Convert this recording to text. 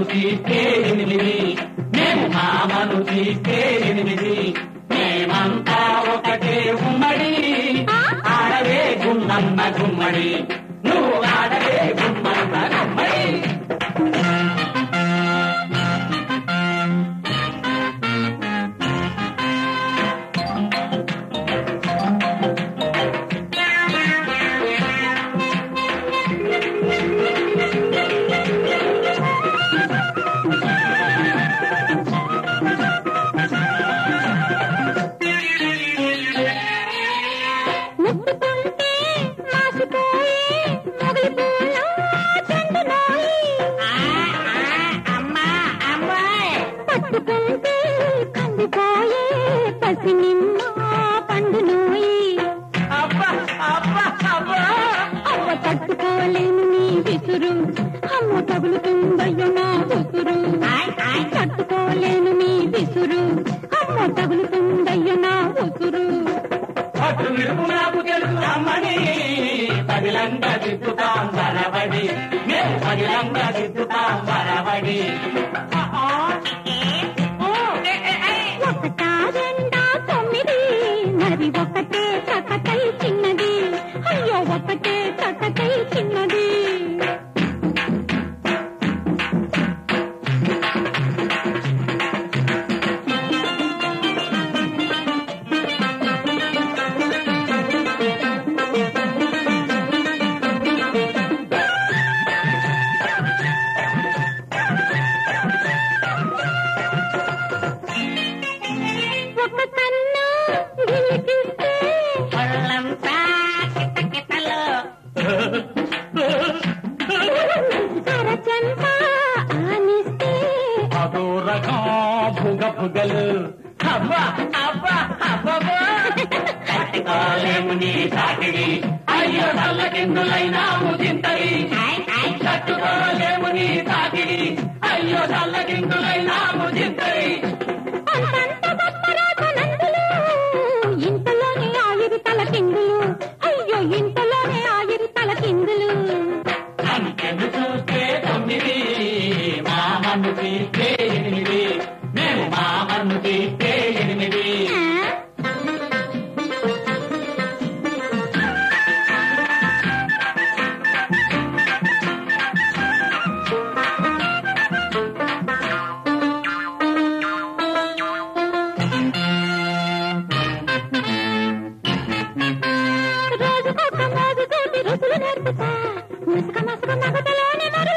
తీస్తే ఎనిమిది మేము మామను తీస్తే ఎనిమిది మేమంతా ఒకటే ఉమ్మడి ఆడవే గుమ్మన్న గుమ్మడి నువ్వు ఆడవే గుమ్మన్న గుమ్మడి ముట్టుకుంటే మాసిపోయే మొగలి పూల చెండునోయి. పట్టుకుంటే కందిపోయే పసి నిమ్మ పండునోయి అబ్బా అబ్బా అబ్బా అవ్వ తట్టుకోలేను నీ విసురు అమ్మ తగులుతుందయ్యో నా ఉసురు తట్టుకోలేను నీ విసురు అమ్మ తగులుతుందయ్యో నా ఉసురు అటు విడుపు నాకు తెలుసు అమ్మని పదిలంగా తిప్పుతాం బరబడి మేము పదిలంగా తిప్పుతాం బరబడి ఒకటా రెండా తొమ్మిది మరి ఒకటే తకటై చిన్నది అయ్యో ఒకటే తకటై చిన్నది ఒక కన్ను గిలికిస్తే ఒళ్ళంతా కిటకిటలు అరచంప ఆనిస్తే అదో రకం భుగ భుగలు అబ్బా అబ్బా అబ్బా కట్టుకోలేము నీ సాకిడి అయ్యో చల్లకిందులైనాము చింతవి తట్టుకోలేము నీ సాకిడి అయ్యో చల్లకిందులైనాము చింతవి అంతంత గొప్పరాజు నందులు ఇంతలోనే ఆయురు తల కిందులు అయ్యో ఇంతలోనే ఆయురు తల కిందులు అంకెను చూస్తే తొమ్మిది మామను తీస్తే ఎనిమిది మేము మామను తీస్తే ఎనిమిది రోజుకొక మోజుతోటి రుసులు నేర్పుతా ముసుక మసుక మగతలోనే మరు